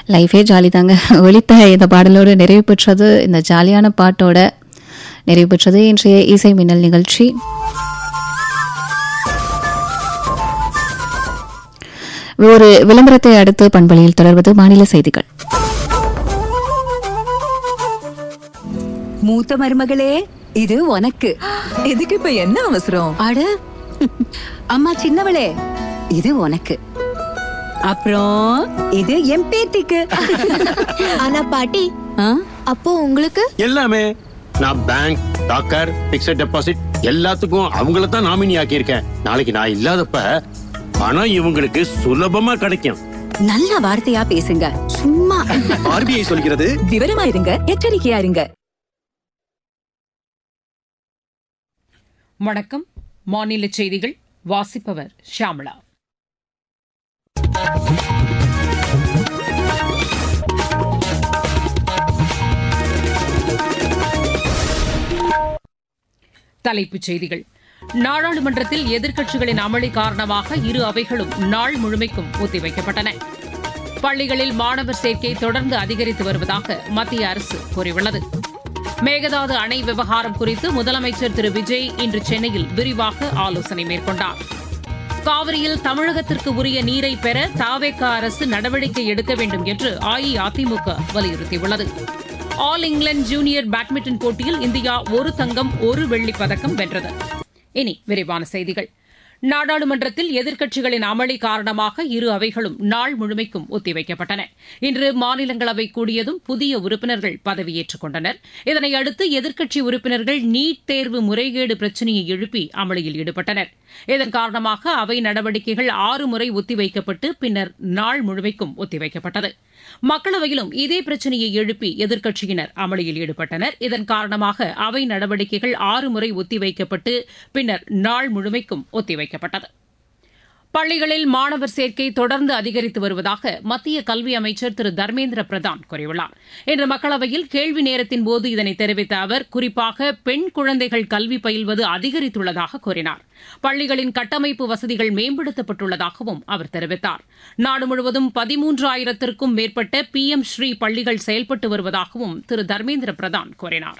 லைஃபே ஜாலி தாங்க ஒலித்த இந்த பாடலோடு நிறைவு பெற்றது இந்த ஜாலியான பாட்டோட நிறைவு பெற்றது இன்றைய இசை மின்னல் நிகழ்ச்சி ஒரு விளம்பரத்தை அடுத்து பண்பலையில் தொடர்வது மாநில செய்திகள் மூத்த மருமகளே இது உனக்கு இதுக்கு இப்ப என்ன அவசரம் அட அம்மா சின்னவளே இது உனக்கு அப்புறம் இது என் பேத்திக்கு ஆனா பாட்டி ஆ? அப்போ உங்களுக்கு எல்லாமே நான் பேங்க் டாக்கர் பிக்ஸட் டெபாசிட் எல்லாத்துக்கும் அவங்கள தான் நாமினி ஆக்கியிருக்கேன் நாளைக்கு நான் இல்லாதப்ப பணம் இவங்களுக்கு சுலபமா கிடைக்கும் நல்ல வார்த்தையா பேசுங்க சும்மா ஆர்பிஐ சொல்கிறது விவரமா இருங்க எச்சரிக்கையா இருங்க வணக்கம் மாநில செய்திகள் வாசிப்பவர் ஷியாமளா தலைப்புச் செய்திகள் நாடாளுமன்றத்தில் எதிர்க்கட்சிகளின் அமளி காரணமாக இரு அவைகளும் நாள் முழுமைக்கும் ஒத்திவைக்கப்பட்டன பள்ளிகளில் மாணவர் சேர்க்கை தொடர்ந்து அதிகரித்து வருவதாக மத்திய அரசு கூறியுள்ளது மேகதாது அணை விவகாரம் குறித்து முதலமைச்சர் திரு விஜய் இன்று சென்னையில் விரிவாக ஆலோசனை மேற்கொண்டார் காவிரியில் தமிழகத்திற்கு உரிய நீரை பெற தாவேக அரசு நடவடிக்கை எடுக்க வேண்டும் என்று அஇஅதிமுக வலியுறுத்தியுள்ளது ஆல் இங்கிலாந்து ஜூனியர் பேட்மிண்டன் போட்டியில் இந்தியா ஒரு தங்கம் ஒரு வெள்ளிப் பதக்கம் வென்றது இனி விரிவான செய்திகள் நாடாளுமன்றத்தில் எதிர்க்கட்சிகளின் அமளி காரணமாக இரு அவைகளும் நாள் முழுமைக்கும் ஒத்திவைக்கப்பட்டன இன்று மாநிலங்களவை கூடியதும் புதிய உறுப்பினர்கள் பதவியேற்றுக் கொண்டனர் இதனையடுத்து எதிர்க்கட்சி உறுப்பினர்கள் நீட் தேர்வு முறைகேடு பிரச்சினையை எழுப்பி அமளியில் ஈடுபட்டனர் இதன் காரணமாக அவை நடவடிக்கைகள் ஆறு முறை ஒத்திவைக்கப்பட்டு பின்னர் நாள் முழுமைக்கும் ஒத்திவைக்கப்பட்டது மக்களவையிலும் இதே பிரச்சினையை எழுப்பி எதிர்க்கட்சியினர் அமளியில் ஈடுபட்டனர் இதன் காரணமாக அவை நடவடிக்கைகள் ஆறு முறை ஒத்திவைக்கப்பட்டு பின்னர் நாள் முழுமைக்கும் ஒத்திவைக்கப்பட்டது பள்ளிகளில் மாணவர் சேர்க்கை தொடர்ந்து அதிகரித்து வருவதாக மத்திய கல்வி அமைச்சர் திரு தர்மேந்திர பிரதான் கூறியுள்ளார் இன்று மக்களவையில் கேள்வி நேரத்தின் போது இதனை தெரிவித்த அவர் குறிப்பாக பெண் குழந்தைகள் கல்வி பயில்வது அதிகரித்துள்ளதாக கூறினார் பள்ளிகளின் கட்டமைப்பு வசதிகள் மேம்படுத்தப்பட்டுள்ளதாகவும் அவர் தெரிவித்தார் நாடு முழுவதும் பதிமூன்றாயிரத்திற்கும் மேற்பட்ட பி எம் ஸ்ரீ பள்ளிகள் செயல்பட்டு வருவதாகவும் திரு தர்மேந்திர பிரதான் கூறினார்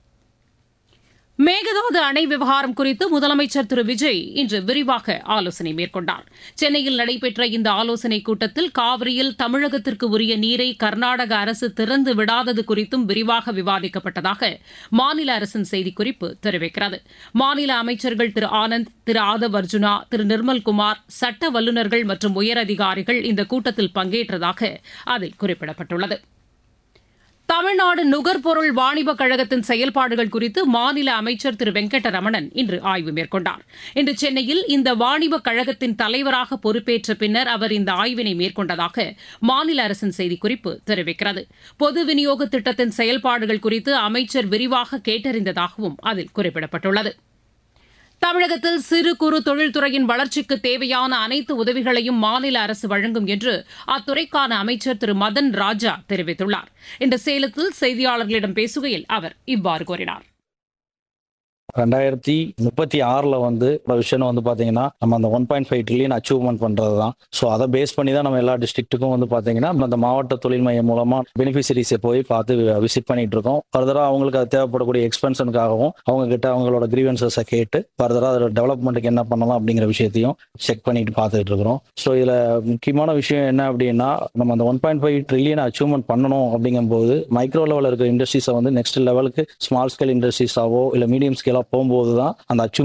மேகதாது அணை விவகாரம் குறித்து முதலமைச்சர் திரு விஜய் இன்று விரிவாக ஆலோசனை மேற்கொண்டார் சென்னையில் நடைபெற்ற இந்த ஆலோசனைக் கூட்டத்தில் காவிரியில் தமிழகத்திற்கு உரிய நீரை கர்நாடக அரசு திறந்து விடாதது குறித்தும் விரிவாக விவாதிக்கப்பட்டதாக மாநில அரசின் செய்திக்குறிப்பு தெரிவிக்கிறது மாநில அமைச்சர்கள் திரு ஆனந்த் திரு ஆதவ் அர்ஜுனா திரு நிர்மல்குமார் சட்ட வல்லுநர்கள் மற்றும் உயரதிகாரிகள் இந்த கூட்டத்தில் பங்கேற்றதாக அதில் குறிப்பிடப்பட்டுள்ளது தமிழ்நாடு நுகர்பொருள் வாணிபக் கழகத்தின் செயல்பாடுகள் குறித்து மாநில அமைச்சர் திரு வெங்கட்டரமணன் இன்று ஆய்வு மேற்கொண்டார் இன்று சென்னையில் இந்த வாணிபக் கழகத்தின் தலைவராக பொறுப்பேற்ற பின்னர் அவர் இந்த ஆய்வினை மேற்கொண்டதாக மாநில அரசின் செய்திக்குறிப்பு தெரிவிக்கிறது பொது விநியோக திட்டத்தின் செயல்பாடுகள் குறித்து அமைச்சர் விரிவாக கேட்டறிந்ததாகவும் அதில் குறிப்பிடப்பட்டுள்ளது தமிழகத்தில் சிறு குறு தொழில்துறையின் வளர்ச்சிக்கு தேவையான அனைத்து உதவிகளையும் மாநில அரசு வழங்கும் என்று அத்துறைக்கான அமைச்சர் திரு மதன் ராஜா தெரிவித்துள்ளார் இன்று சேலத்தில் செய்தியாளர்களிடம் பேசுகையில் அவர் இவ்வாறு கூறினார் ரெண்டாயிரத்தி முப்பத்தி ஆறில் வந்து விஷயம் வந்து பார்த்தீங்கன்னா நம்ம அந்த one point five trillion achievement பண்ணுறது தான் ஸோ அதை பேஸ் பண்ணி தான் நம்ம எல்லா டிஸ்ட்ரிக்ட்டுக்கும் வந்து பார்த்தீங்கன்னா அந்த மாவட்ட தொழில் மையம் மூலமாக பெனிஃபிஷரிஸை போய் பார்த்து விசிட் பண்ணிட்டு இருக்கோம் ஃபர்தராக அவங்களுக்கு அது தேவைப்படக்கூடிய எக்ஸ்பென்ஷனுக்காகவும் அவங்க கிட்ட அவங்களோட கிரீவன்சஸை கேட்டு ஃபர்தராக அதோட டெவலப்மெண்ட்டுக்கு என்ன பண்ணலாம் அப்படிங்கிற விஷயத்தையும் செக் பண்ணிட்டு பார்த்துட்டு இருக்கிறோம் ஸோ இதில் முக்கியமான விஷயம் என்ன அப்படின்னா நம்ம அந்த one point five trillion achievement பண்ணணும் அப்படிங்கும்போது மைக்ரோ லெவலில் இருக்கிற இண்டஸ்ட்ரீஸை வந்து நெக்ஸ்ட் லெவலுக்கு ஸ்மால் ஸ்கேல் இண்டஸ்ட்ரீஸாவோ இல்லை மீடியம் ஸ்கேலாக போகும்போது தான் அந்த அச்சீவ்